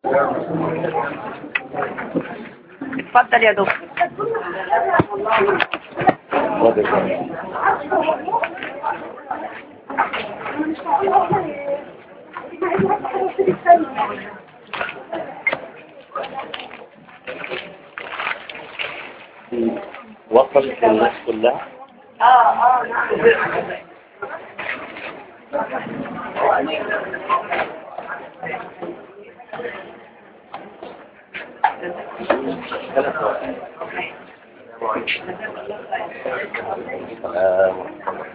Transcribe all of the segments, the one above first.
اتفضل يا دكتور وصلت الناس كلها آه.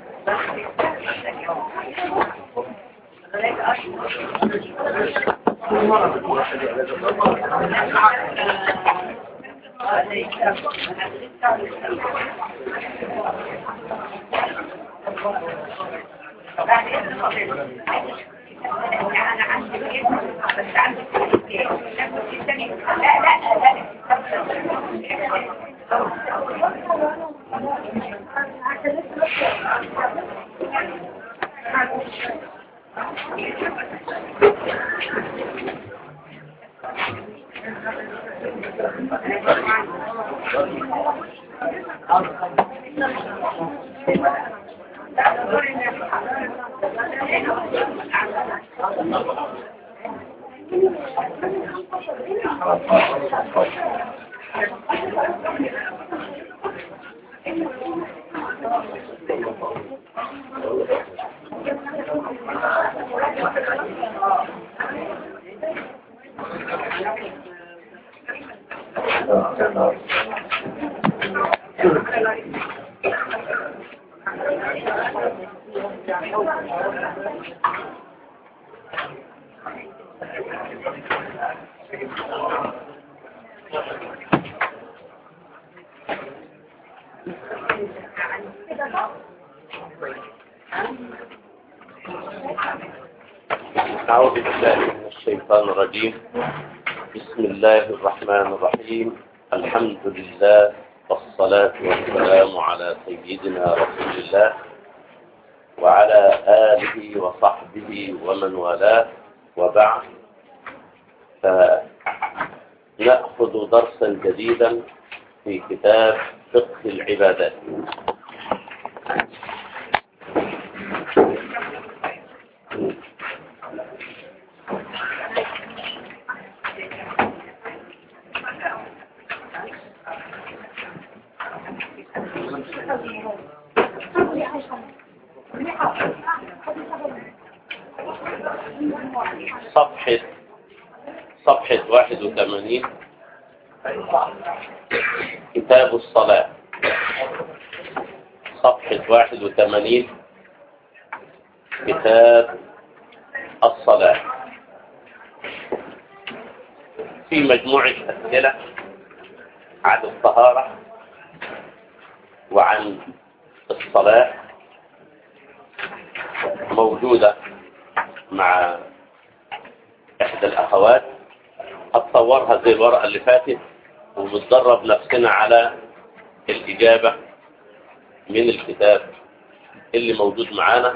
أعوذ بالله من الشيطان الرجيم بسم الله الرحمن الرحيم الحمد لله والصلاة والسلام على سيدنا رسول الله وعلى آله وصحبه ومن والاه وبعد فنأخذ درسا جديدا في كتاب فقه العبادات صفحة صفحة 81 كتاب الصلاة صفحة 81 كتاب الصلاة في مجموعة أسئلة عن الطهارة وعن الصلاة موجودة مع إحدى الأخوات هتصورها زي الورقة اللي فاتت وبتدرب نفسنا على الإجابة من الكتاب اللي موجود معانا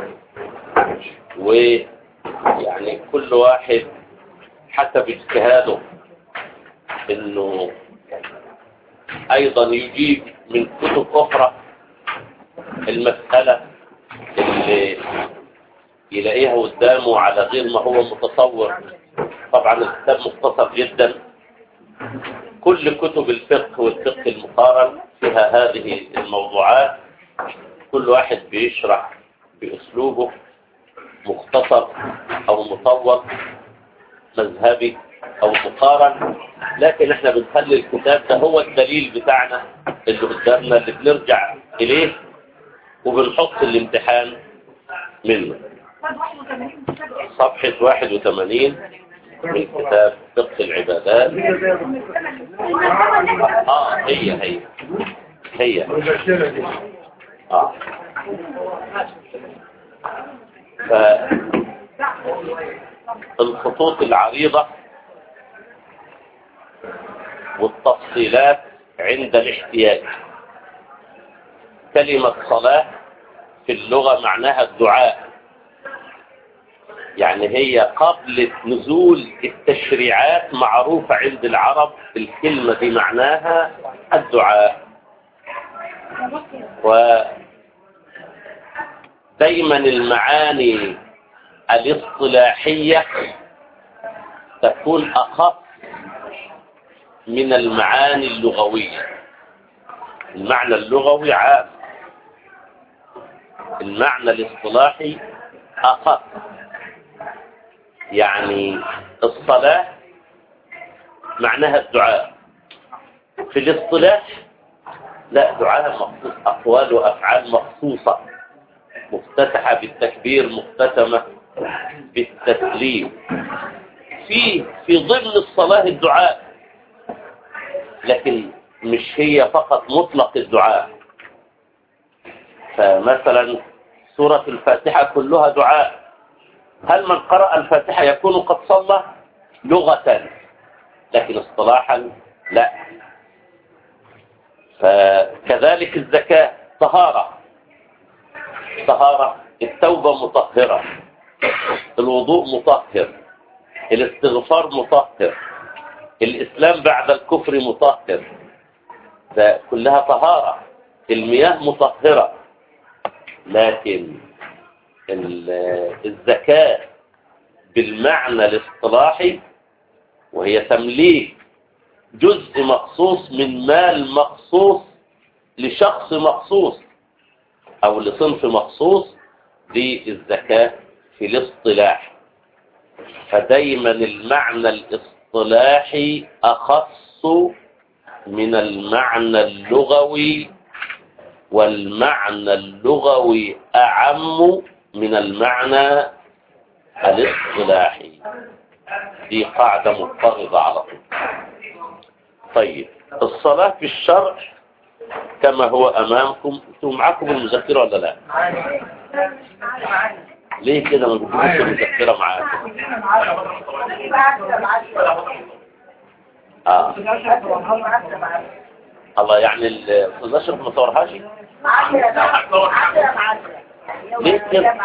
ويعني كل واحد حسب اجتهاده انه ايضا يجيب من كتب اخرى المسألة اللي يلاقيها قدامه على غير ما هو متصور طبعا الكتاب مختصر جدا كل كتب الفقه والفقه المقارن فيها هذه الموضوعات كل واحد بيشرح بأسلوبه مختصر أو مطور مذهبي أو مقارن لكن احنا بنخلي الكتاب ده هو الدليل بتاعنا اللي قدامنا اللي بنرجع إليه وبنحط الامتحان منه صفحة 81 من كتاب فقه العبادات اه هي هي هي اه فالخطوط العريضة والتفصيلات عند الاحتياج كلمة صلاة في اللغة معناها الدعاء يعني هي قبل نزول التشريعات معروفة عند العرب الكلمة دي معناها الدعاء ودايما المعاني الاصطلاحية تكون أخف من المعاني اللغوية المعنى اللغوي عام المعنى الاصطلاحي أخف يعني الصلاة معناها الدعاء في الاصطلاح لا دعاء مخصوص أقوال وأفعال مخصوصة مفتتحة بالتكبير مختتمة بالتسليم في في ضمن الصلاة الدعاء لكن مش هي فقط مطلق الدعاء فمثلا سورة الفاتحة كلها دعاء هل من قرأ الفاتحة يكون قد صلى لغة لكن اصطلاحا لا فكذلك الزكاة طهارة طهارة التوبة مطهرة الوضوء مطهر الاستغفار مطهر الإسلام بعد الكفر مطهر ده كلها طهارة المياه مطهرة لكن الزكاة بالمعنى الاصطلاحي وهي تمليك جزء مخصوص من مال مخصوص لشخص مخصوص أو لصنف مخصوص دي الزكاة في الاصطلاح فدايما المعنى الاصطلاحي أخص من المعنى اللغوي والمعنى اللغوي أعم من المعنى الاصطلاحي دي قاعدة مضطردة على طول طيب الصلاة في الشرع كما هو أمامكم انتم معاكم المذكرة ولا لا ليه كده ما بتجيبوش المذكرة معاكم آه. الله يعني الأستاذ أشرف ما صورهاش ليه كده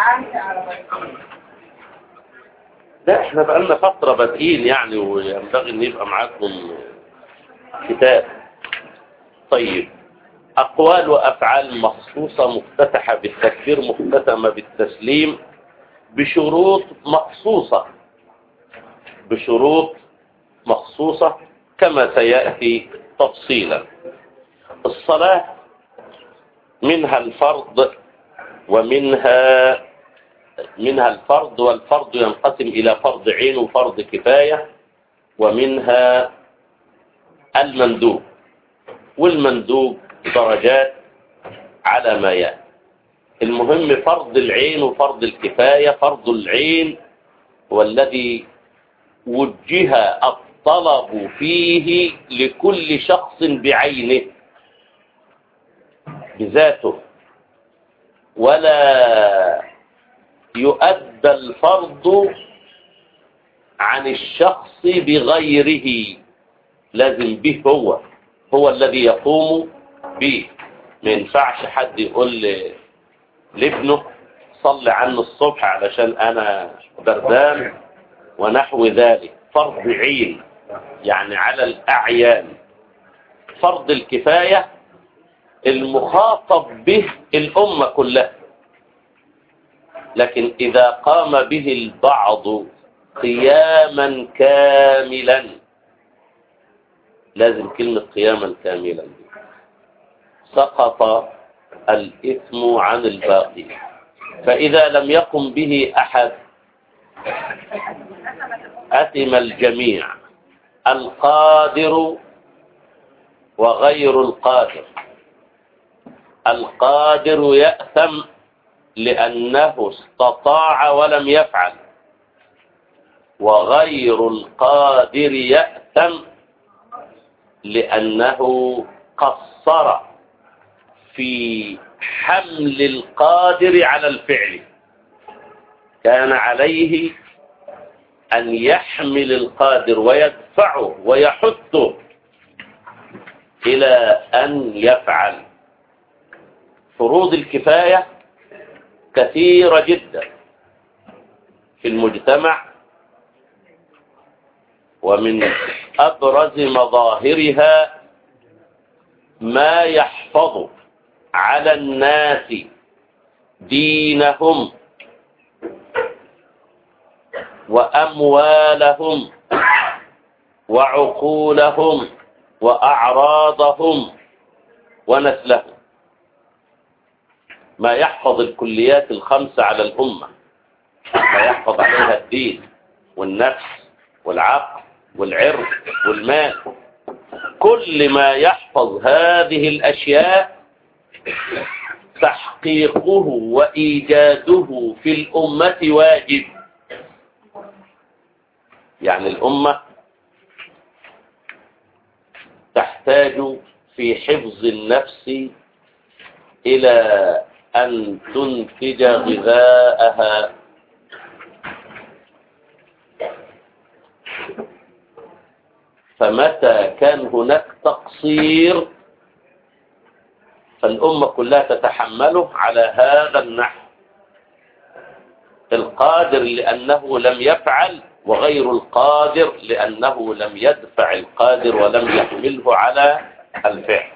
لا احنا بقالنا فترة بادئين يعني وينبغي ان يبقى معاكم كتاب طيب أقوال وأفعال مخصوصة مفتتحة بالتكفير مختتمة بالتسليم بشروط مخصوصة بشروط مخصوصة كما سيأتي تفصيلا الصلاة منها الفرض ومنها منها الفرض والفرض ينقسم إلى فرض عين وفرض كفاية ومنها المندوب والمندوب درجات على ما يأتي المهم فرض العين وفرض الكفاية فرض العين هو الذي وجه الطلب فيه لكل شخص بعينه بذاته ولا يؤدى الفرض عن الشخص بغيره لازم به هو هو الذي يقوم به ما ينفعش حد يقول لابنه صل عنه الصبح علشان انا بردان ونحو ذلك فرض عين يعني على الاعيان فرض الكفاية المخاطب به الامة كلها لكن اذا قام به البعض قياما كاملا لازم كلمة قياما كاملا سقط الإثم عن الباقي فإذا لم يقم به أحد أثم الجميع القادر وغير القادر القادر يأثم لأنه استطاع ولم يفعل وغير القادر يأثم لأنه قصر في حمل القادر على الفعل كان عليه أن يحمل القادر ويدفعه ويحثه إلى أن يفعل فروض الكفاية كثيرة جدا في المجتمع ومن أبرز مظاهرها ما يحفظ على الناس دينهم وأموالهم وعقولهم وأعراضهم ونسلهم ما يحفظ الكليات الخمسة على الأمة ما يحفظ عليها الدين والنفس والعقل والعرض والمال كل ما يحفظ هذه الأشياء تحقيقه وإيجاده في الأمة واجب يعني الأمة تحتاج في حفظ النفس إلى أن تنتج غذاءها فمتى كان هناك تقصير فالأمة كلها تتحمله على هذا النحو القادر لأنه لم يفعل وغير القادر لأنه لم يدفع القادر ولم يحمله على الفعل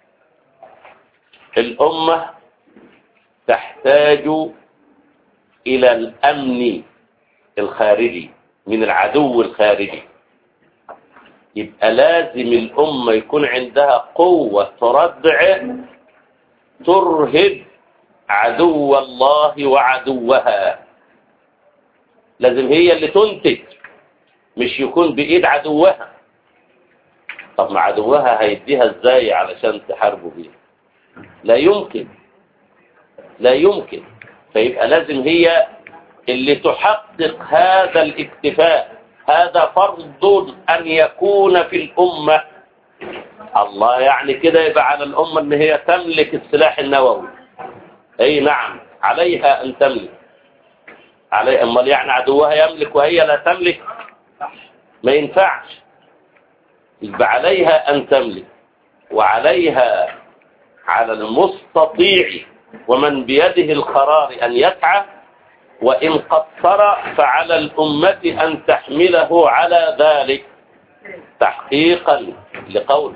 الأمة تحتاج إلى الأمن الخارجي من العدو الخارجي يبقى لازم الأمة يكون عندها قوة تردع ترهب عدو الله وعدوها لازم هي اللي تنتج مش يكون بإيد عدوها طب ما عدوها هيديها ازاي علشان تحاربه بيها لا يمكن لا يمكن فيبقى لازم هي اللي تحقق هذا الاكتفاء هذا فرض أن يكون في الأمة الله يعني كده يبقى على الأمة أن هي تملك السلاح النووي أي نعم عليها أن تملك علي أمال يعني عدوها يملك وهي لا تملك ما ينفعش يبقى عليها أن تملك وعليها على المستطيع ومن بيده القرار أن يسعى وإن قصر فعلى الأمة أن تحمله على ذلك تحقيقا لقول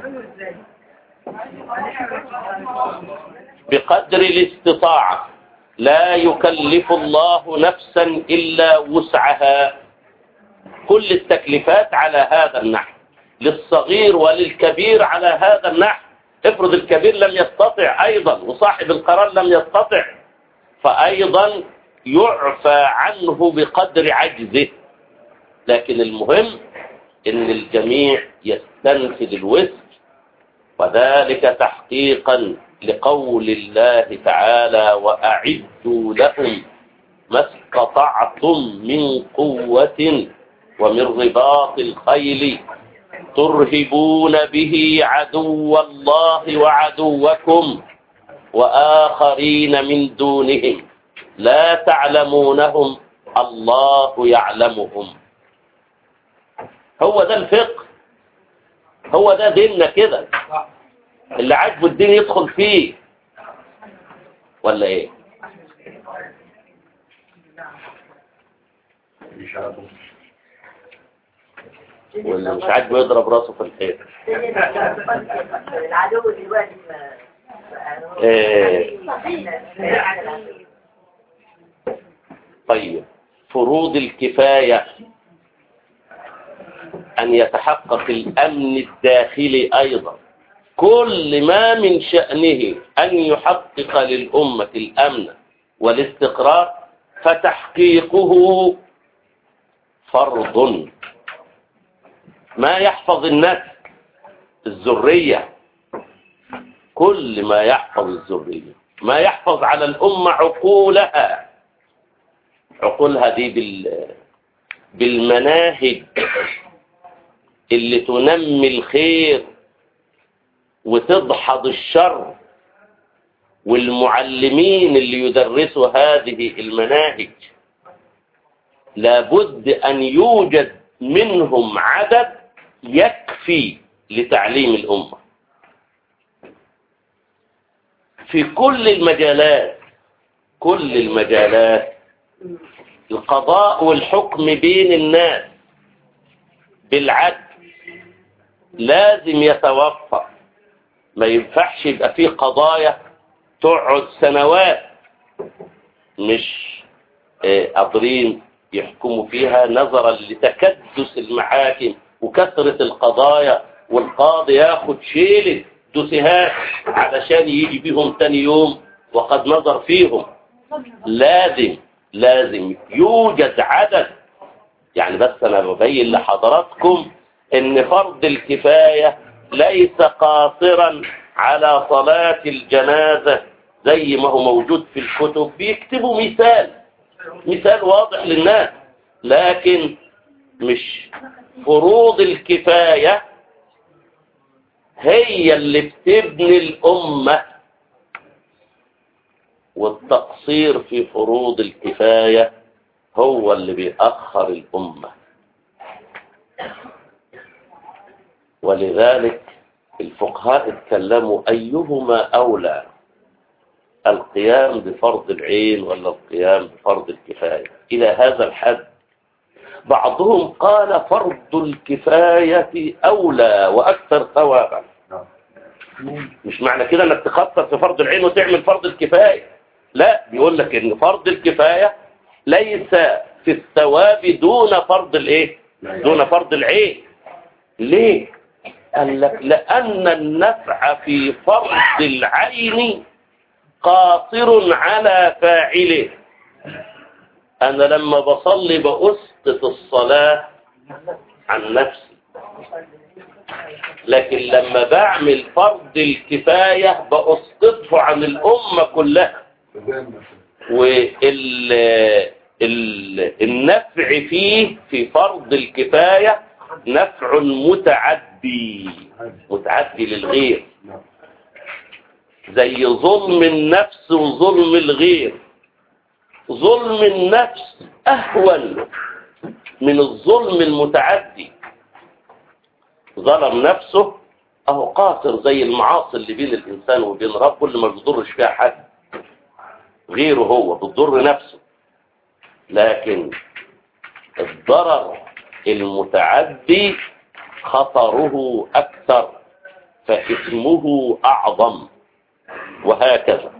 بقدر الاستطاعة لا يكلف الله نفسا إلا وسعها كل التكليفات على هذا النحو للصغير وللكبير على هذا النحو افرض الكبير لم يستطع أيضا وصاحب القرار لم يستطع فأيضا يعفى عنه بقدر عجزه لكن المهم ان الجميع يستنفذ الوسع وذلك تحقيقا لقول الله تعالى وأعدوا لهم ما استطعتم من قوة ومن رباط الخيل ترهبون به عدو الله وعدوكم وآخرين من دونهم لا تعلمونهم الله يعلمهم هو ده الفقه هو ده ديننا كده اللي عاجبه الدين يدخل فيه ولا ايه واللي مش عاجبه يضرب راسه في الحيط العدو دلوقتي إيه. طيب فروض الكفاية أن يتحقق الأمن الداخلي أيضا كل ما من شأنه أن يحقق للأمة الأمن والاستقرار فتحقيقه فرض ما يحفظ النفس الذرية كل ما يحفظ الذرية ما يحفظ على الأمة عقولها عقولها دي بال بالمناهج اللي تنمي الخير وتدحض الشر والمعلمين اللي يدرسوا هذه المناهج لابد أن يوجد منهم عدد يكفي لتعليم الأمة في كل المجالات كل المجالات القضاء والحكم بين الناس بالعدل لازم يتوفر ما ينفعش يبقى فيه قضايا تقعد سنوات مش قادرين يحكموا فيها نظرا لتكدس المحاكم وكثرة القضايا والقاضي ياخد شيلة دوسيهات علشان يجي بيهم تاني يوم وقد نظر فيهم لازم لازم يوجد عدد يعني بس انا ببين لحضراتكم ان فرض الكفاية ليس قاصرا على صلاة الجنازة زي ما هو موجود في الكتب بيكتبوا مثال مثال واضح للناس لكن مش فروض الكفاية هي اللي بتبني الأمة والتقصير في فروض الكفاية هو اللي بيأخر الأمة ولذلك الفقهاء اتكلموا أيهما أولى القيام بفرض العين ولا القيام بفرض الكفاية إلى هذا الحد بعضهم قال فرض الكفاية أولى وأكثر ثوابا مش معنى كده انك تخصص في فرض العين وتعمل فرض الكفاية لا بيقول لك ان فرض الكفاية ليس في الثواب دون فرض الايه دون فرض العين ليه قال لك لأن النفع في فرض العين قاصر على فاعله أنا لما بصلي بأسقط الصلاة عن نفسي لكن لما بعمل فرض الكفاية بأسقطه عن الأمة كلها والنفع فيه في فرض الكفاية نفع متعدي متعدي للغير زي ظلم النفس وظلم الغير ظلم النفس أهون من الظلم المتعدي ظلم نفسه أهو قاصر زي المعاصي اللي بين الإنسان وبين ربه اللي ما بيضرش فيها حد غيره هو بتضر نفسه لكن الضرر المتعدي خطره أكثر فإثمه أعظم وهكذا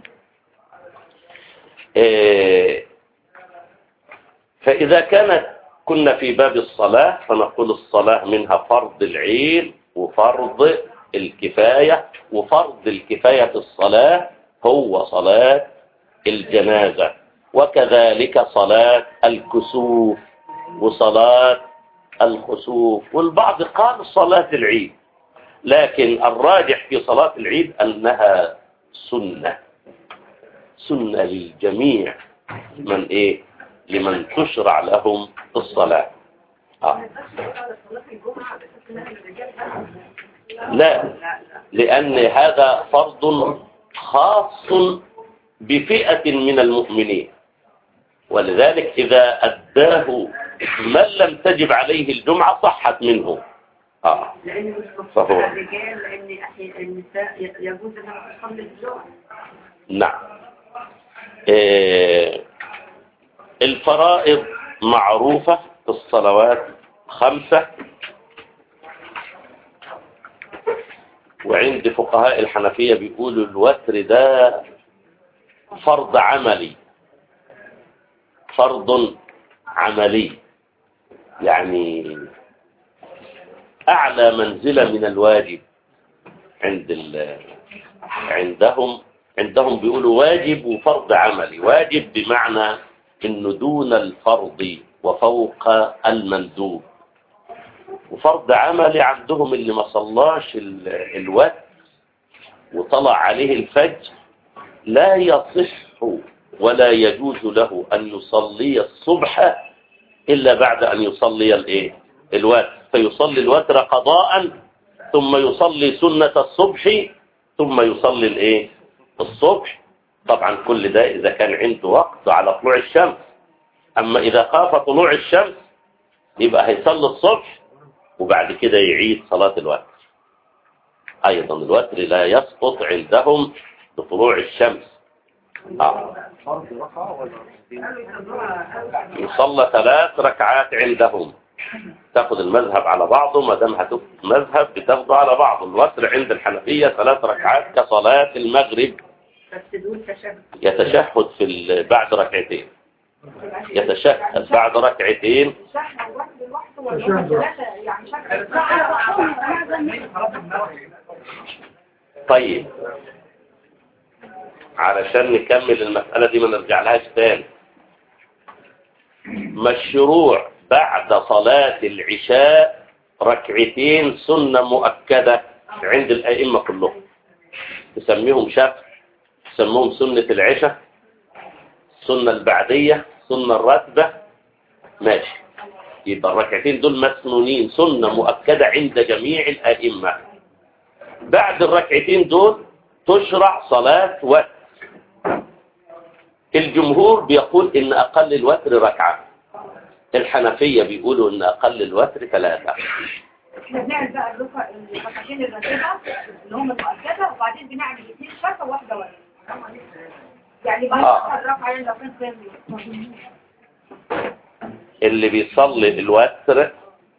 فإذا كانت كنا في باب الصلاة فنقول الصلاة منها فرض العين وفرض الكفاية وفرض الكفاية في الصلاة هو صلاة الجنازة وكذلك صلاة الكسوف وصلاة الخسوف والبعض قال صلاة العيد لكن الراجح في صلاة العيد أنها سنة سنة للجميع من إيه لمن تشرع لهم الصلاة آه. لا لأن هذا فرض خاص بفئة من المؤمنين ولذلك إذا أداه من لم تجب عليه الجمعة صحت منه آه. لأن مش فهو الرجال لأن النساء يجوز لها تصلي الجمعة نعم إيه الفرائض معروفة في الصلوات خمسة وعند فقهاء الحنفية بيقولوا الوتر ده فرض عملي فرض عملي يعني أعلى منزلة من الواجب عند ال... عندهم عندهم بيقولوا واجب وفرض عملي واجب بمعنى انه دون الفرض وفوق المندوب وفرض عملي عندهم اللي ما صلاش ال- الوتر وطلع عليه الفجر لا يصح ولا يجوز له أن يصلي الصبح إلا بعد أن يصلي الايه الوتر فيصلي الوتر قضاء ثم يصلي سنة الصبح ثم يصلي الايه الصبح طبعا كل ده إذا كان عنده وقت على طلوع الشمس أما إذا خاف طلوع الشمس يبقى هيصلي الصبح وبعد كده يعيد صلاة الوتر أيضا الوتر لا يسقط عندهم بطلوع الشمس آه. فرض ركعة ولا قالوا يصلوها يصلى ثلاث ركعات عندهم تاخد المذهب على بعضه ما دام هتاخد مذهب بتاخده على بعضه الوتر عند الحنفية ثلاث ركعات كصلاة المغرب بس دول تشبه يتشهد في ال- بعد ركعتين يتشهد بعد ركعتين شحن الواحد لوحده ولا هو ثلاثة يعني شحن طيب علشان نكمل المسألة دي ما نرجع لهاش تاني مشروع بعد صلاة العشاء ركعتين سنة مؤكدة عند الأئمة كلهم تسميهم شفع تسموهم سنة العشاء السنة البعدية سنة الراتبة ماشي يبقى الركعتين دول مسنونين سنة مؤكدة عند جميع الأئمة بعد الركعتين دول تشرع صلاة وتر الجمهور بيقول ان اقل الوتر ركعة الحنفية بيقولوا ان اقل الوتر ثلاثة احنا بنعمل بقى الركع الركعتين الراتبة اللي هم المؤكدة وبعدين بنعمل اثنين شفا وواحدة وتر يعني بعد آه. الركعة لو كان سامي اللي بيصلي الوتر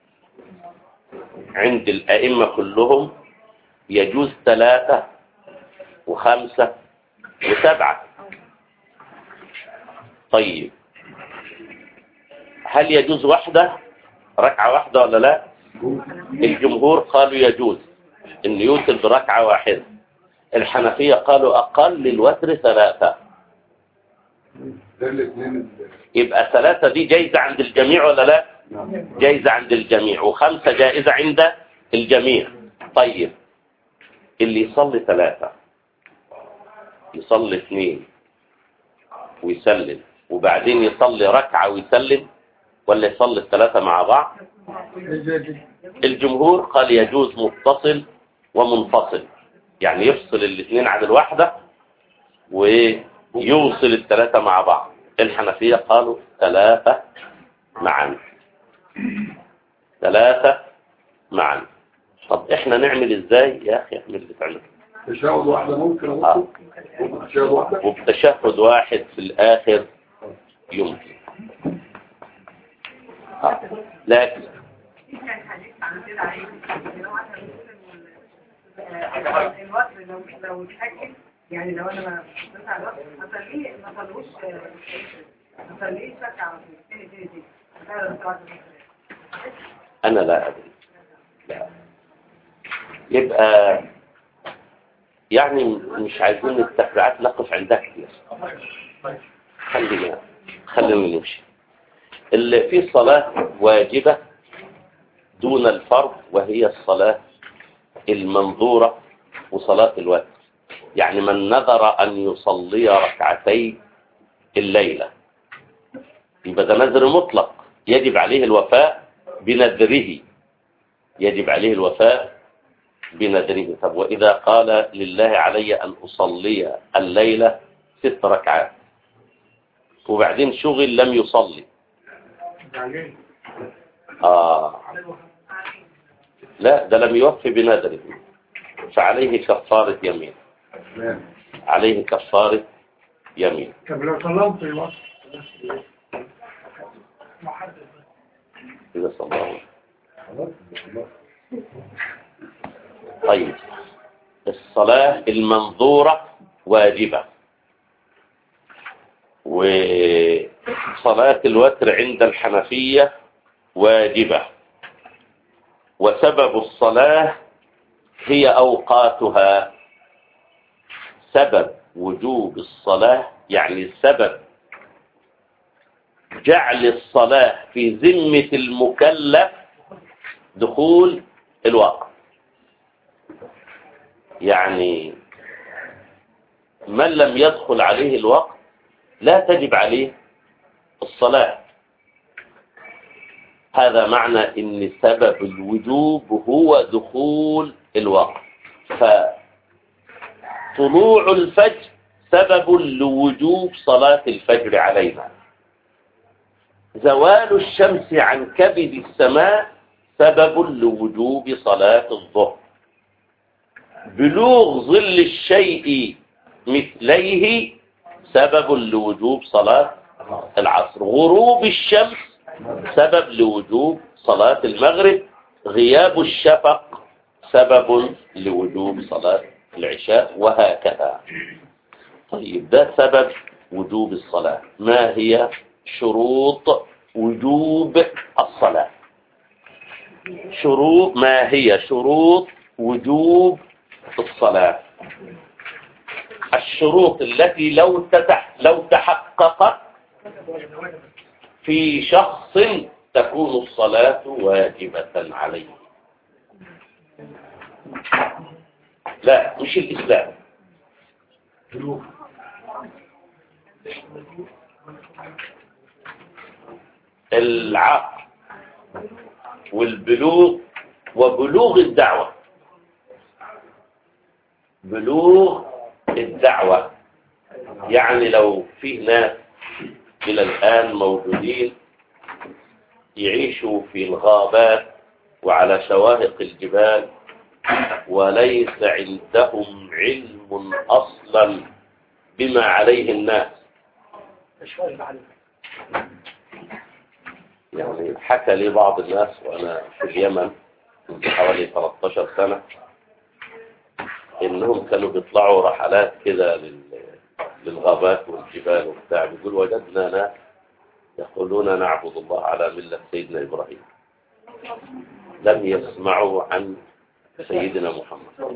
عند الائمة كلهم يجوز ثلاثة وخمسة وسبعة طيب هل يجوز واحدة ركعة واحدة ولا لا الجمهور قالوا يجوز ان يوتر بركعة واحدة الحنفية قالوا اقل الوتر ثلاثة ده الاثنين يبقى ثلاثة دي جايزة عند الجميع ولا لا جايزة عند الجميع وخمسة جائزة عند الجميع طيب اللي يصلي ثلاثة يصلي اثنين ويسلم وبعدين يصلي ركعة ويسلم ولا يصلي الثلاثة مع بعض الجمهور قال يجوز متصل ومنفصل يعني يفصل الاثنين عن الواحدة ويوصل الثلاثة مع بعض الحنفية قالوا ثلاثة معا ثلاثة معا طب احنا نعمل ازاي يا اخي اعمل اللي تعمله تشاهد واحدة ممكن آه. أقول تشاهد واحدة وبتشهد واحد في الآخر يمكن آه. لكن يعني حديث عن كده عليه لو احنا بنقول إن، آه، الوقت لو لو اتحكم يعني لو انا ما بصيت على الوقت ما صليش ما صلوش آه، ما صليش ركعه على طول تاني تاني تاني أنا ركعت. أنا لا أدري لا. يبقى يعني مش عايزين التفريعات نقف عندها كتير خلينا خلينا نمشي اللي في صلاة واجبة دون الفرض وهي الصلاة المنظورة وصلاة الوتر يعني من نذر أن يصلي ركعتي الليلة يبقى ده نذر مطلق يجب عليه الوفاء بنذره يجب عليه الوفاء بنذره طب وإذا قال لله علي أن أصلي الليلة ست ركعات وبعدين شغل لم يصلي آه لا ده لم يوفي بنذره فعليه كفارة يمين نعم. عليه كفارة يمين طب لو طلبت في الوقت إذا صلى الله خلاص خلاص. طيب الصلاة المنظورة واجبة وصلاة الوتر عند الحنفية واجبة وسبب الصلاة هي أوقاتها سبب وجوب الصلاة يعني سبب جعل الصلاة في ذمة المكلف دخول الوقت يعني من لم يدخل عليه الوقت لا تجب عليه الصلاة هذا معنى ان سبب الوجوب هو دخول الوقت فطلوع الفجر سبب لوجوب صلاة الفجر علينا زوال الشمس عن كبد السماء سبب لوجوب صلاة الظهر بلوغ ظل الشيء مثليه سبب لوجوب صلاة العصر غروب الشمس سبب لوجوب صلاة المغرب غياب الشفق سبب لوجوب صلاة العشاء وهكذا طيب ده سبب وجوب الصلاة ما هي شروط وجوب الصلاة شروط ما هي شروط وجوب الصلاة الشروط التي لو تتح لو تحققت في شخص تكون الصلاة واجبة عليه لا مش الإسلام العقل والبلوغ وبلوغ الدعوة بلوغ الدعوة يعني لو في ناس إلى الآن موجودين يعيشوا في الغابات وعلى شواهق الجبال وليس عندهم علم أصلا بما عليه الناس يعني حكى لي بعض الناس وأنا في اليمن من حوالي 13 سنة إنهم كانوا بيطلعوا رحلات كده لل- للغابات والجبال وبتاع بيقول وجدنا ناس يقولون نعبد الله على ملة سيدنا إبراهيم لم يسمعوا عن سيدنا محمد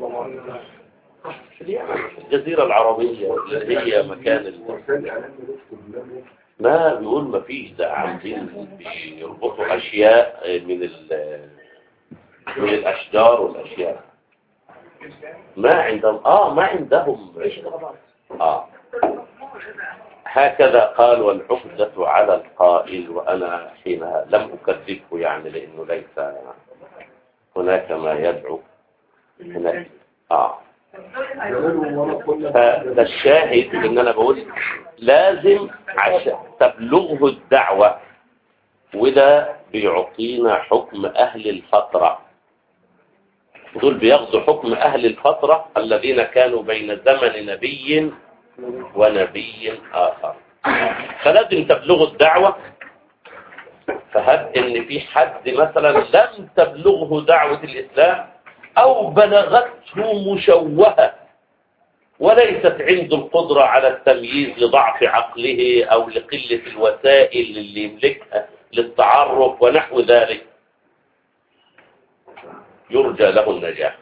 الجزيرة العربية اللي هي مكان ال- وكان اعلان رزق بالله ما بيقول ما فيش ده عاملين يربطوا أشياء من ال- من الأشجار والأشياء ما عندهم آه ما عندهم آه هكذا قال والعقدة على القائل وأنا حينها لم أكذبه يعني لأنه ليس هناك ما يدعو هناك آه زمان ورا كل فده الشاهد ان انا بقول لازم عشان تبلغه الدعوة وده بيعطينا حكم اهل الفترة دول بياخدوا حكم اهل الفترة الذين كانوا بين زمن نبي ونبي اخر فلازم تبلغوا الدعوة فهب ان في حد مثلا لم تبلغه دعوة الاسلام او بلغته مشوهة وليست عنده القدرة على التمييز لضعف عقله أو لقلة الوسائل اللي يملكها للتعرف ونحو ذلك يرجى له النجاح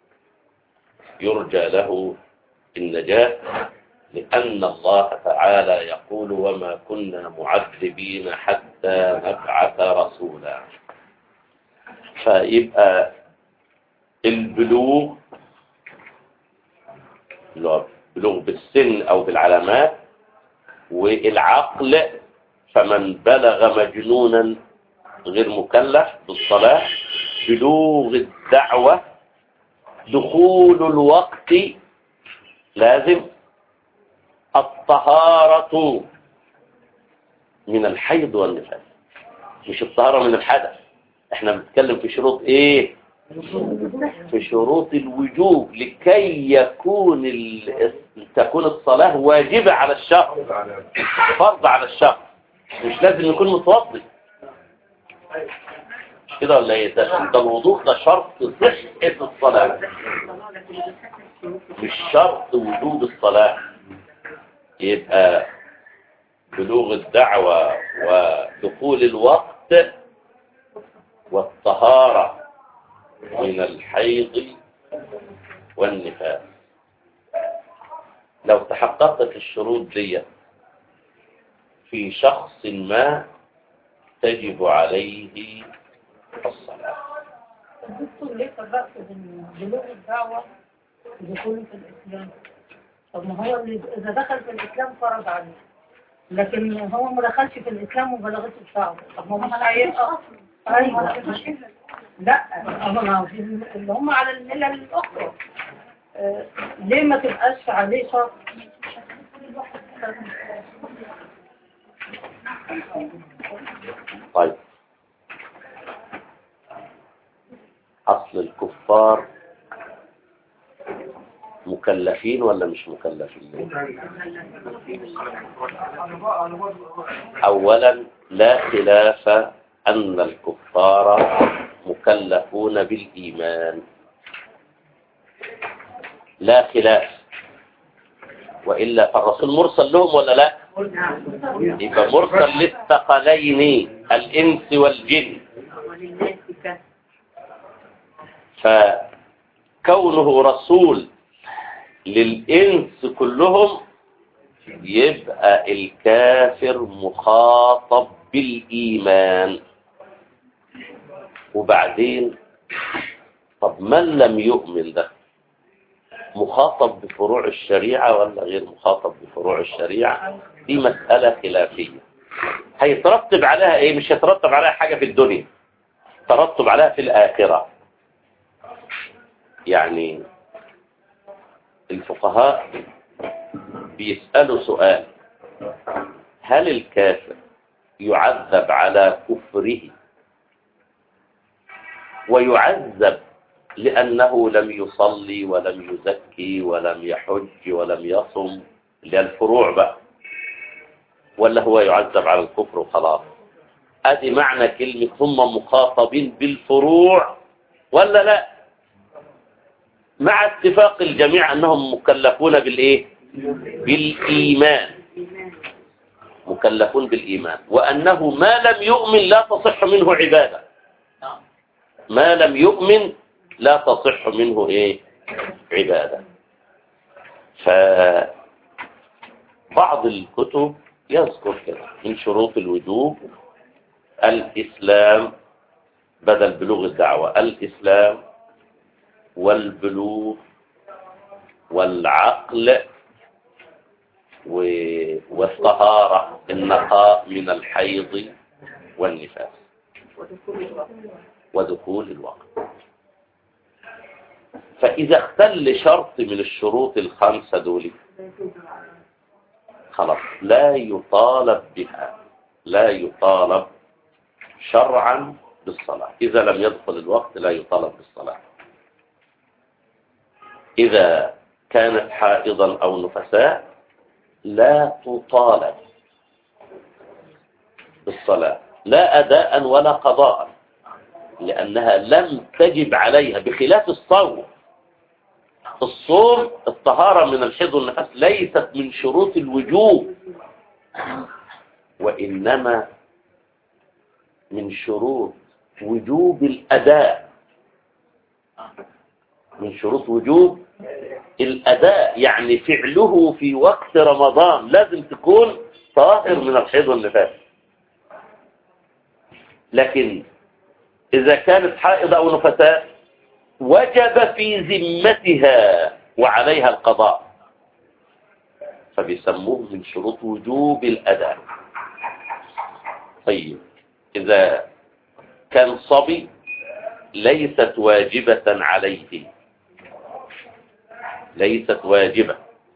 يرجى له النجاة لأن الله تعالى يقول وما كنا معذبين حتى نبعث رسولا فيبقى البلوغ اللي هو بلوغ بالسن أو بالعلامات والعقل فمن بلغ مجنونا غير مكلف بالصلاة بلوغ الدعوة دخول الوقت لازم الطهارة من الحيض والنفاس مش الطهارة من الحدث احنا بنتكلم في شروط ايه في شروط الوجوب لكي يكون ال... تكون الصلاة واجبة على الشخص فرض على الشخص مش لازم يكون متوضي مش كده ولا ايه ده ده الوضوء ده شرط صحة الصلاة مش شرط وجوب الصلاة يبقى بلوغ الدعوة ودخول الوقت والطهارة من الحيض والنفاس لو تحققت الشروط دي في شخص ما تجب عليه الصلاة الدكتور ليه فرقت بين بلوغ الدعوة ودخوله في الإسلام طب ما هو اللي إذا دخل في الإسلام فرض عليه لكن هو ما دخلش في الإسلام وبلغته الدعوة طب ما هو مش هيبقى أيوه لا هم ما هو في اللي هم على الملل الأخرى آه، ليه ما تبقاش عليه شرط طيب أصل الكفار مكلفين ولا مش مكلفين أنا أولا لا خلاف أن الكفار مكلفون بالإيمان لا خلاف وإلا فالرسول مرسل لهم ولا لا يبقى مرسل للثقلين الإنس والجن فكونه رسول للإنس كلهم يبقى الكافر مخاطب بالإيمان وبعدين طب من لم يؤمن ده مخاطب بفروع الشريعة ولا غير مخاطب بفروع الشريعة دي مسألة خلافية هيترتب عليها ايه مش هيترتب عليها حاجة في الدنيا ترتب عليها في الآخرة يعني الفقهاء بيسألوا سؤال هل الكافر يعذب على كفره ويعذب لأنه لم يصلي ولم يزكي ولم يحج ولم يصم اللي هي الفروع بقى ولا هو يعذب على الكفر وخلاص ادي معنى كلمة هم مخاطبين بالفروع ولا لا مع اتفاق الجميع انهم مكلفون بالايه بالايمان مكلفون بالايمان وانه ما لم يؤمن لا تصح منه عباده ما لم يؤمن لا تصح منه ايه عباده فبعض الكتب يذكر كده من شروط الوجوب الاسلام بدل بلوغ الدعوه الاسلام والبلوغ والعقل و- والطهارة النقاء من الحيض والنفاس ودخول الوقت فإذا اختل شرط من الشروط الخمسة دول خلاص لا يطالب بها لا يطالب شرعا بالصلاة إذا لم يدخل الوقت لا يطالب بالصلاة إذا كانت حائضا أو نفساء لا تطالب بالصلاة لا أداء ولا قضاء لأنها لم تجب عليها بخلاف الصوم الصوم الطهارة من الحيض والنفس ليست من شروط الوجوب وإنما من شروط وجوب الأداء من شروط وجوب الأداء يعني فعله في وقت رمضان لازم تكون طاهر من الحيض والنفاس لكن إذا كانت حائض أو نفساء وجب في ذمتها وعليها القضاء فبيسموه من شروط وجوب الأداء طيب إذا كان صبي ليست واجبة عليه ليست واجبة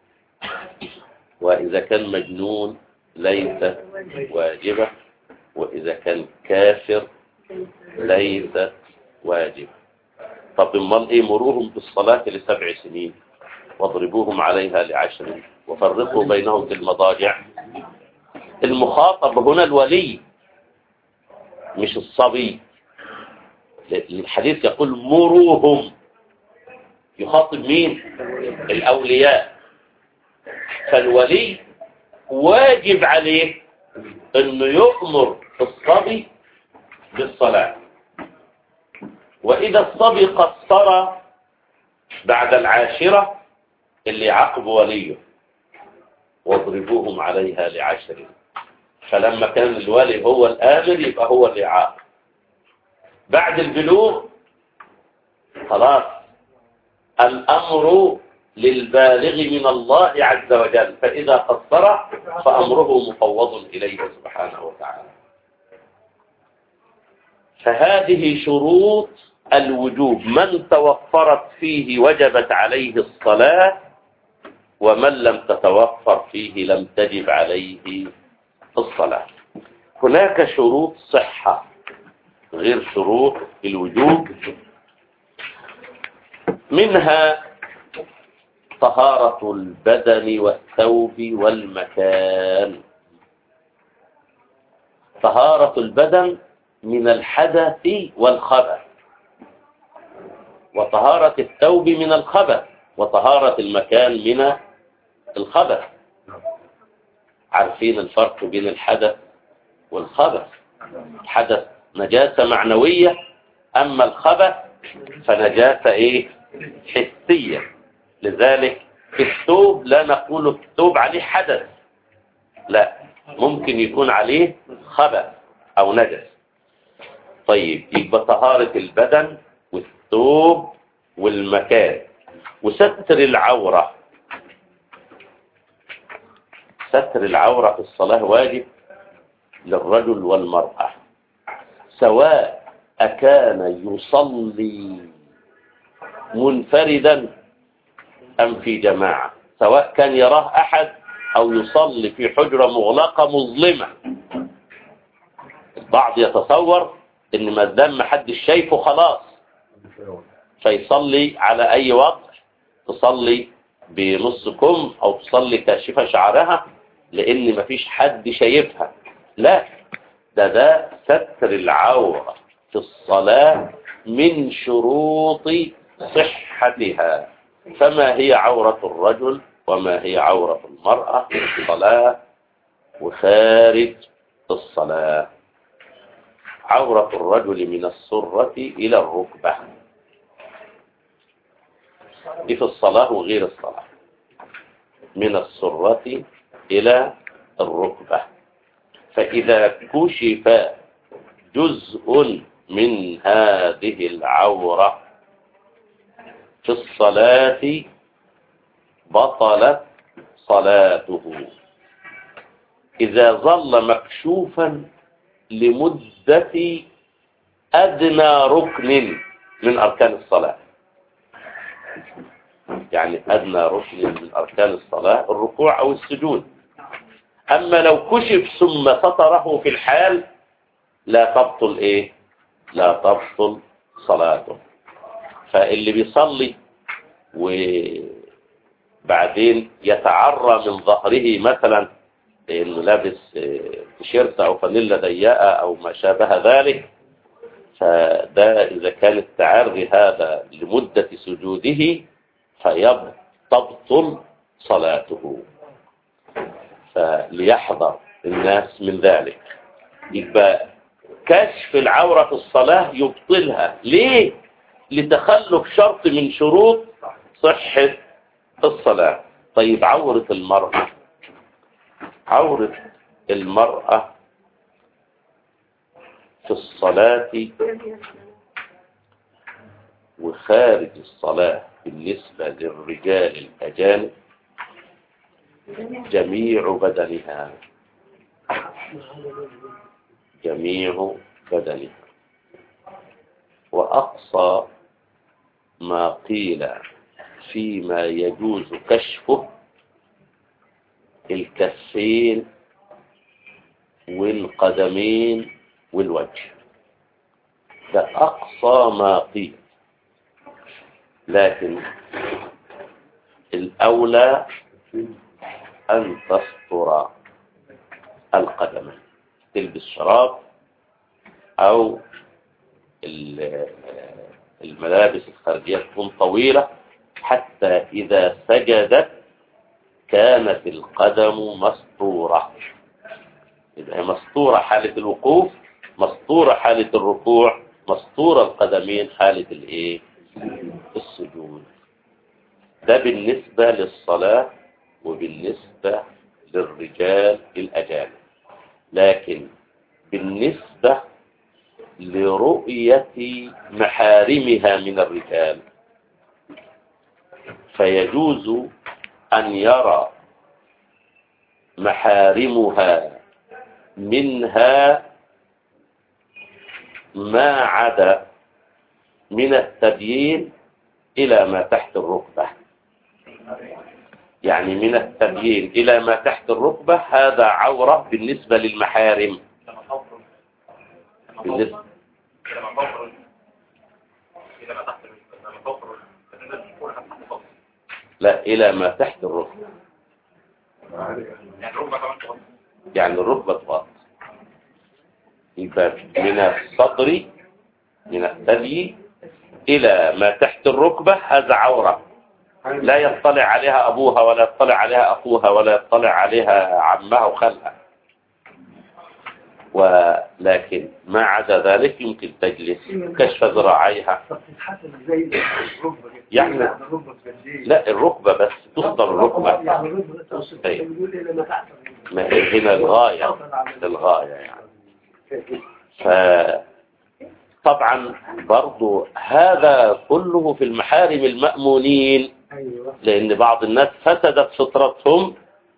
وإذا كان مجنون ليست واجبة وإذا كان كافر ليست واجبة طب امال ايه مروهم بالصلاة لسبع سنين واضربوهم عليها لعشر وفرقوا بينهم في المضاجع المخاطب هنا الولي مش الصبي الحديث يقول مروهم يخاطب مين الأولياء فالولي واجب عليه انه يؤمر الصبي بالصلاة وإذا الصبي قصر بعد العاشرة اللي يعاقب وليه واضربوهم عليها لعشر فلما كان الولي هو الآمر يبقى هو اللي يعاقب بعد البلوغ خلاص الأمر للبالغ من الله عز وجل فإذا قصر فأمره مفوض إليه سبحانه وتعالى فهذه شروط الوجوب من توفرت فيه وجبت عليه الصلاة ومن لم تتوفر فيه لم تجب عليه الصلاة هناك شروط صحة غير شروط الوجوب منها طهارة البدن والثوب والمكان طهارة البدن من الحدث والخبث وطهارة الثوب من الخبث وطهارة المكان من الخبث عارفين الفرق بين الحدث والخبث الحدث نجاسة معنوية أما الخبث فنجاسة إيه حسية لذلك في الثوب لا نقول الثوب عليه حدث لا ممكن يكون عليه خبث أو نجس طيب يبقى طهارة البدن والثوب والمكان وستر العورة ستر العورة في الصلاة واجب للرجل والمرأة سواء أكان يصلي منفردا أم في جماعة سواء كان يراه أحد أو يصلي في حجرة مغلقة مظلمة البعض يتصور إن ما دام محدش شايفه خلاص فيصلي على أي وضع تصلي بنص كم أو تصلي كاشفة شعرها لأن مفيش حد شايفها لا ده ده ستر العورة في الصلاة من شروط صحتها فما هي عورة الرجل وما هي عورة المرأة في الصلاة وخارج الصلاة عورة الرجل من السرة إلى الركبة دي في الصلاة وغير الصلاة من السرة إلى الركبة فإذا كشف جزء من هذه العورة في الصلاة بطلت صلاته إذا ظل مكشوفا لمدة أدنى ركن من أركان الصلاة يعني أدنى ركن من أركان الصلاة الركوع أو السجود أما لو كشف ثم سطره في الحال لا تبطل إيه لا تبطل صلاته فاللي بيصلي وبعدين يتعرى من ظهره مثلا انه لابس تيشيرت او فانيلا ضيقه او ما شابه ذلك فده اذا كان التعري هذا لمدة سجوده فيبطل صلاته فليحذر الناس من ذلك يبقى كشف العورة في الصلاة يبطلها ليه لتخلف شرط من شروط صحة الصلاة طيب عورة المرأة عورة المرأة في الصلاة وخارج الصلاة بالنسبة للرجال الأجانب جميع بدنها جميع بدنها وأقصى ما قيل فيما يجوز كشفه الكفين والقدمين والوجه ده أقصى ما قيل لكن الأولى أن تستر القدمين تلبس شراب أو الملابس الخارجية تكون طويلة حتى إذا سجدت كانت القدم مسطورة إذا مسطورة حالة الوقوف مسطورة حالة الركوع مسطورة القدمين حالة الايه السجود ده بالنسبة للصلاة وبالنسبة للرجال الأجانب لكن بالنسبة لرؤية محارمها من الرجال فيجوز أن يرى محارمها منها ما عدا من التبيين إلى ما تحت الركبة يعني من التبيين إلى ما تحت الركبة هذا عورة بالنسبة للمحارم بالنسبة لا إلى ما تحت الركبة يعني الركبة تغطى يبقى من الصدر من الثدي إلى ما تحت الركبة هذا عورة لا يطلع عليها أبوها ولا يطلع عليها أخوها ولا يطلع عليها عمها وخالها ولكن ما عدا ذلك يمكن تجلس كشف ذراعيها بتتحسن زي الركبه كده. يعني- الركبه بجديه لا الركبة بس تصدر الركبة يعني الركبه تقصد أيوة. بيقول لي لما تحت ما هي هنا الغاية الغاية يعني ف طبعا برضو هذا كله في المحارم المأمونين ايوه لأن بعض الناس فسدت فطرتهم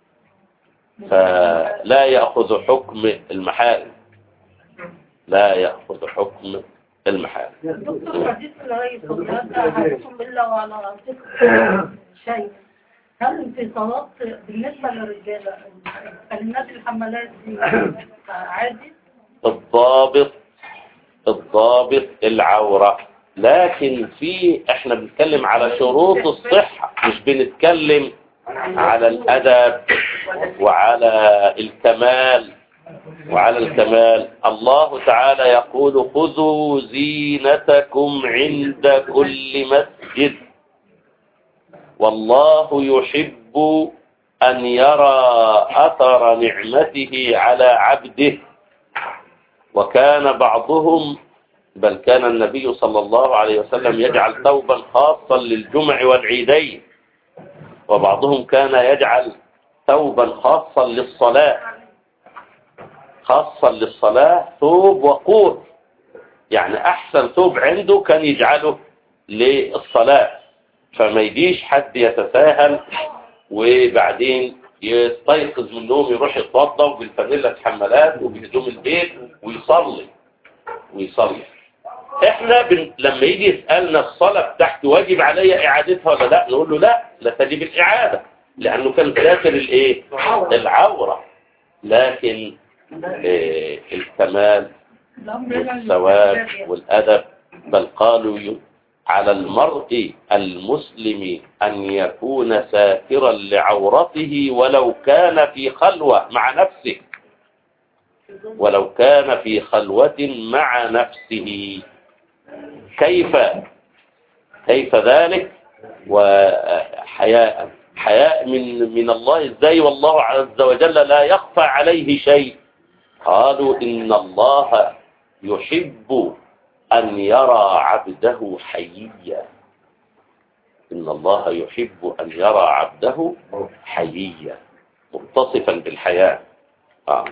فلا يأخذ حكم المحارم لا يأخذ حكم المحارم دكتور حديث الرئيس والناس أحدكم بالله وعلى رأسكم شيء هل في صلاة بالنسبة للرجالة الكلمات الحملات دي عادي؟ الضابط الضابط العورة لكن في احنا بنتكلم على شروط الصحة مش بنتكلم على الأدب وعلى الكمال وعلى الكمال الله تعالى يقول خذوا زينتكم عند كل مسجد والله يحب أن يرى أثر نعمته على عبده وكان بعضهم بل كان النبي صلى الله عليه وسلم يجعل ثوبا خاصا للجمع والعيدين وبعضهم كان يجعل ثوبا خاصا للصلاة خاصا للصلاة ثوب وقور يعني أحسن ثوب عنده كان يجعله للصلاة فما يجيش حد يتساهل وبعدين يستيقظ من النوم يروح يتوضا وبالفانيلا حمالات وبهدوم البيت ويصلي ويصلي احنا بن... لما يجي يسألنا الصلاة بتاعتي واجب عليا اعادتها ولا لا نقول له لا لا تجب الاعادة لانه كان ساتر الايه العورة لكن إيه الكمال والثواب والادب بل قالوا ي- على المرء المسلم أن يكون ساترا لعورته ولو كان في خلوة مع نفسه ولو كان في خلوة مع نفسه كيف كيف ذلك وحياء حياء من من الله ازاي والله عز وجل لا يخفى عليه شيء قالوا إن الله يحب أن يرى عبده حييا إن الله يحب أن يرى عبده حييا متصفا بالحياة آه.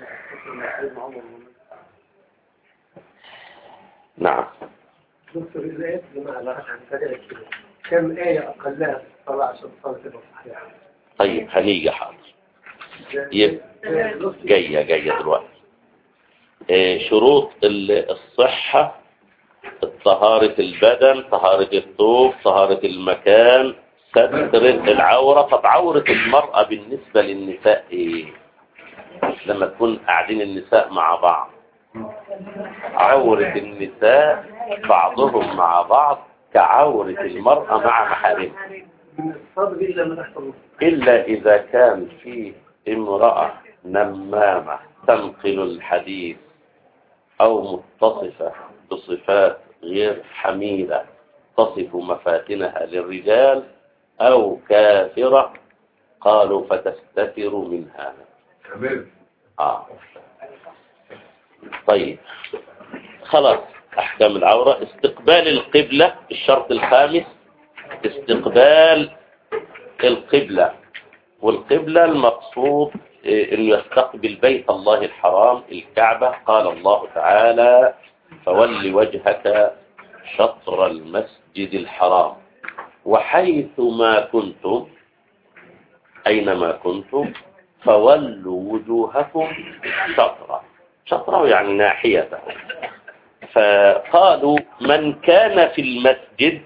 نعم دكتور الآيات بمعنى عن ثلاث كم آية أقلها في الصلاة عشان الصلاة تبقى صحيحة؟ طيب هنيجي حاضر يب- جاية جاية دلوقتي آه، شروط ال- الصحة طهارة البدن طهارة الثوب طهارة المكان ستر العورة طب عورة المرأة بالنسبة للنساء ايه لما تكون قاعدين النساء مع بعض عورة النساء بعضهم مع بعض كعورة المرأة مع محارمها من الصدر إلى ما تحت الركبة. إلا إذا كان في امرأة نمامة تنقل الحديث أو متصفة بصفات غير حميدة تصف مفاتنها للرجال أو كافرة قالوا فتستتر منها تمام آه. طيب خلاص أحكام العورة استقبال القبلة الشرط الخامس استقبال القبلة والقبلة المقصود إيه، انه يستقبل بيت الله الحرام الكعبة قال الله تعالى فول وجهك شطر المسجد الحرام وحيث ما كنتم أينما كنتم فولوا وجوهكم شطرة شطرة يعني ناحيته فقالوا من كان في المسجد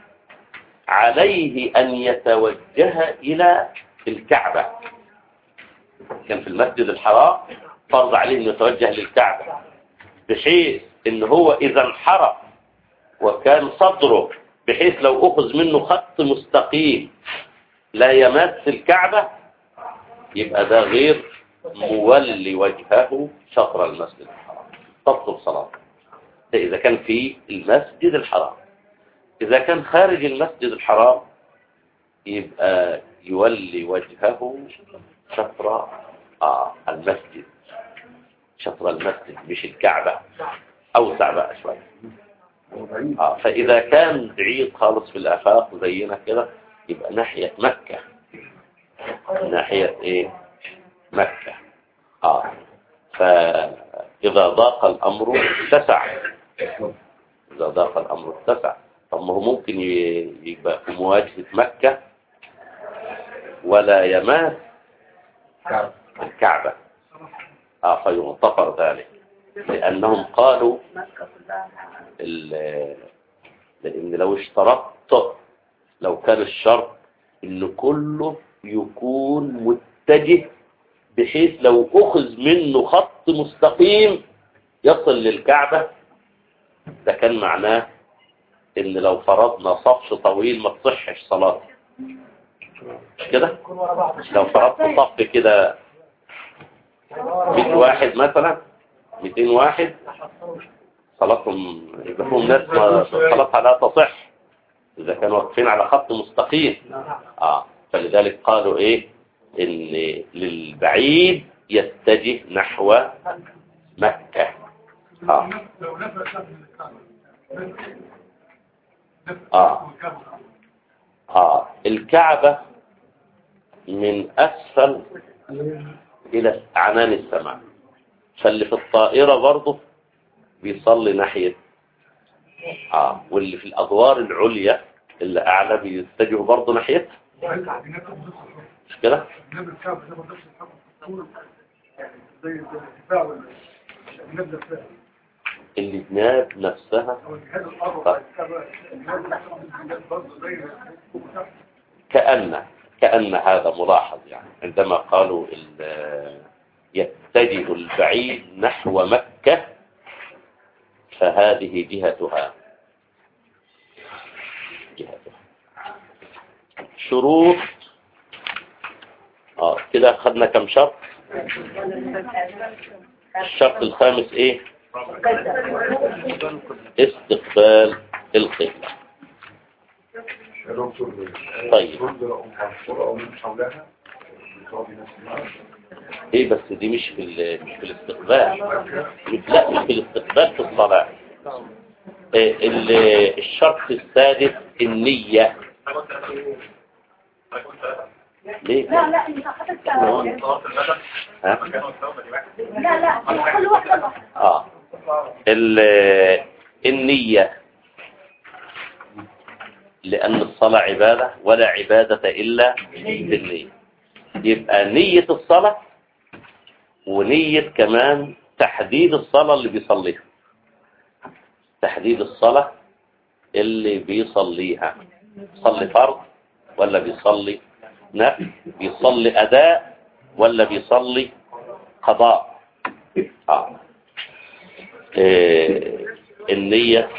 عليه أن يتوجه إلى الكعبة كان في المسجد الحرام فرض عليه أن يتوجه للكعبة بحيث أن هو إذا انحرف وكان صدره بحيث لو أخذ منه خط مستقيم لا يمس الكعبة يبقى ده غير مولي وجهه شطر المسجد الحرام تبطل صلاته ده إذا كان في المسجد الحرام إذا كان خارج المسجد الحرام يبقى يولي وجهه شطر آه المسجد شطر المسجد مش الكعبة أوسع بقى شوية آه فإذا كان بعيد خالص في الآفاق زينا كده يبقى ناحية مكة ناحية إيه مكة آه فإذا ضاق الأمر اتسع إذا ضاق الأمر اتسع طب ما هو ممكن ي- يبقى في مواجهة مكة ولا يماس الكعبة آه فيغتفر ذلك لأنهم قالوا مكة كلها ال- لأن لو اشترطت لو كان الشرط إن كله يكون متجه بحيث لو أخذ منه خط مستقيم يصل للكعبة ده كان معناه إن لو فرضنا صفش طويل ما تصحش صلاة مش كده لو فرضت صف كده 100 واحد مثلا 200 واحد صلاتهم إذا هم ناس ما صلاتها لا تصح إذا كانوا واقفين على خط مستقيم آه فلذلك قالوا إيه إن للبعيد يتجه نحو مكة آه لو نفع شاب من الكعبة آه. آه الكعبة من أسفل إلى أعنان السماء فاللي في الطائرة برضه بيصلي ناحية آه واللي في الأدوار العليا اللي أعلى بيتجهوا برضه ناحيتها وهيطلع بنفس نفس الحكم مش كده؟ نبي الكعبة نبي نفس الحكم طول يعني زي الدفاع ولا نبدأ فيها الجناب نفسها أو الجهاد الأرض بتاع الكعبة الجهاد الأرض برضه زي كأن كأن هذا ملاحظ يعني عندما قالوا ال- يتجه البعيد نحو مكة فهذه جهتها جهتها شروط اه كده خدنا كم شرط الشرط الخامس ايه استقبال القبلة طيب. تنظر أم منصورة أو من حولها بقاضي نفس الوقت. ايه بس دي مش في ال- مش في الاستقبال مش لا مش في الاستقبال في الصلاة إيه ال- الشرط السادس النية ليه؟ لا لا انت حضرتك ها؟ لا لا كل واحدة لوحدها. اه ال- النية لأن الصلاة عبادة ولا عبادة إلا بالنية يبقى نية الصلاة ونية كمان تحديد الصلاة اللي بيصليها تحديد الصلاة اللي بيصليها صلي فرض ولا بيصلي نفل بيصلي أداء ولا بيصلي قضاء آه. إيه النية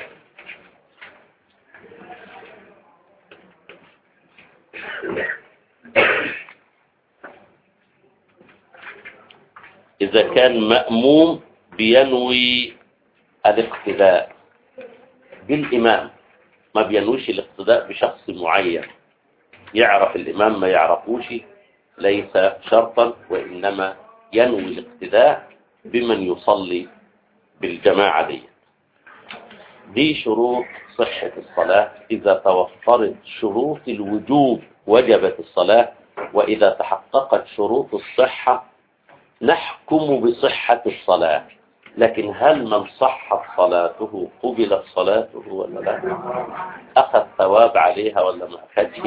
إذا كان مأموم بينوي الاقتداء بالإمام ما بينويش الاقتداء بشخص معين يعرف الإمام ما يعرفوش ليس شرطا وإنما ينوي الاقتداء بمن يصلي بالجماعة دي دي شروط صحة الصلاة إذا توفرت شروط الوجوب وجبت الصلاة وإذا تحققت شروط الصحة نحكم بصحة الصلاة لكن هل من صحت صلاته قبلت صلاته ولا لا أخذ ثواب عليها ولا ما أخذش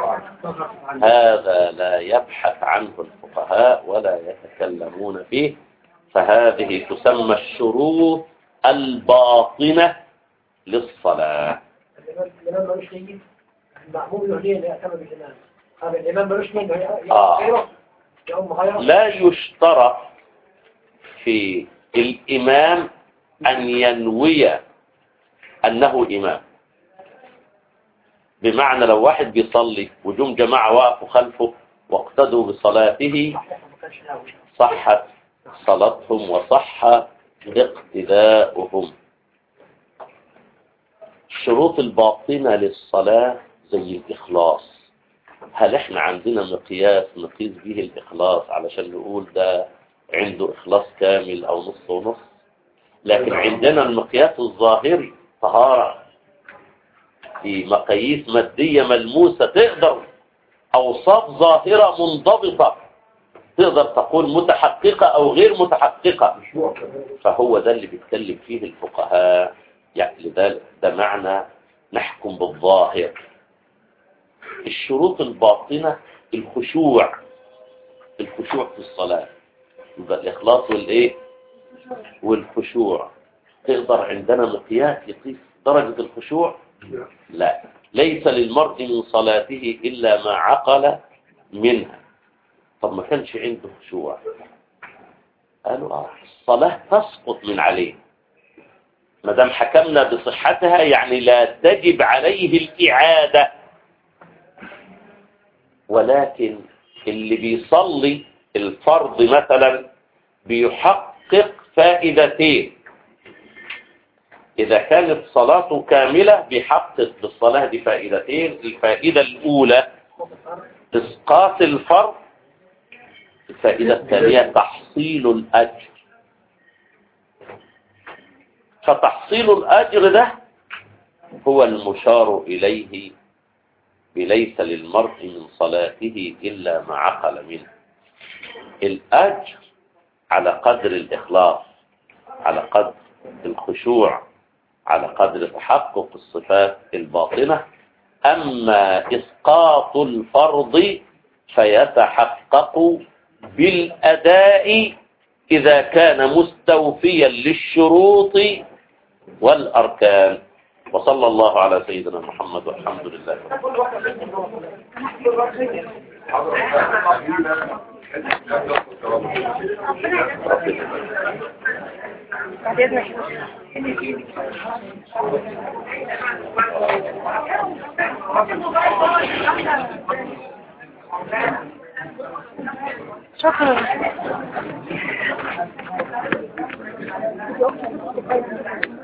هذا لا يبحث عنه الفقهاء ولا يتكلمون فيه فهذه تسمى الشروط الباطنة للصلاة الإمام الإمام ملوش نية المأموم له نية ليأتم بالإمام هذا الإمام ملوش نية يا آه. غيره يا أم غيره لا يشترط في الإمام أن ينوي أنه إمام بمعنى لو واحد بيصلي وجم جماعة وقفوا خلفه واقتدوا بصلاته صحت صلاتهم وصح اقتداؤهم الشروط الباطنة للصلاة زي الإخلاص هل احنا عندنا مقياس نقيس به الإخلاص علشان نقول ده عنده إخلاص كامل أو نص ونص لكن عندنا المقياس الظاهري طهارة في مقاييس مادية ملموسة تقدر أوصاف ظاهرة منضبطة تقدر تقول متحققة أو غير متحققة فهو ده اللي بيتكلم فيه الفقهاء يعني لذلك ده معنى نحكم بالظاهر الشروط الباطنة الخشوع الخشوع في الصلاة يبقى الإخلاص والإيه والخشوع تقدر عندنا مقياس يقيس درجة الخشوع لا ليس للمرء من صلاته إلا ما عقل منها طب ما كانش عنده خشوع قالوا آه الصلاة تسقط من عليه ما دام حكمنا بصحتها يعني لا تجب عليه الإعادة ولكن اللي بيصلي الفرض مثلا بيحقق فائدتين إذا كانت صلاته كاملة بيحقق بالصلاة دي فائدتين الفائدة الأولى إسقاط الفرض الفائدة الثانية تحصيل الأجر فتحصيل الأجر ده هو المشار إليه بليس للمرء من صلاته إلا ما عقل منه الأجر على قدر الإخلاص على قدر الخشوع على قدر تحقق الصفات الباطنة أما إسقاط الفرض فيتحقق بالأداء إذا كان مستوفيا للشروط والأركان وصلى الله على سيدنا محمد والحمد لله شكرا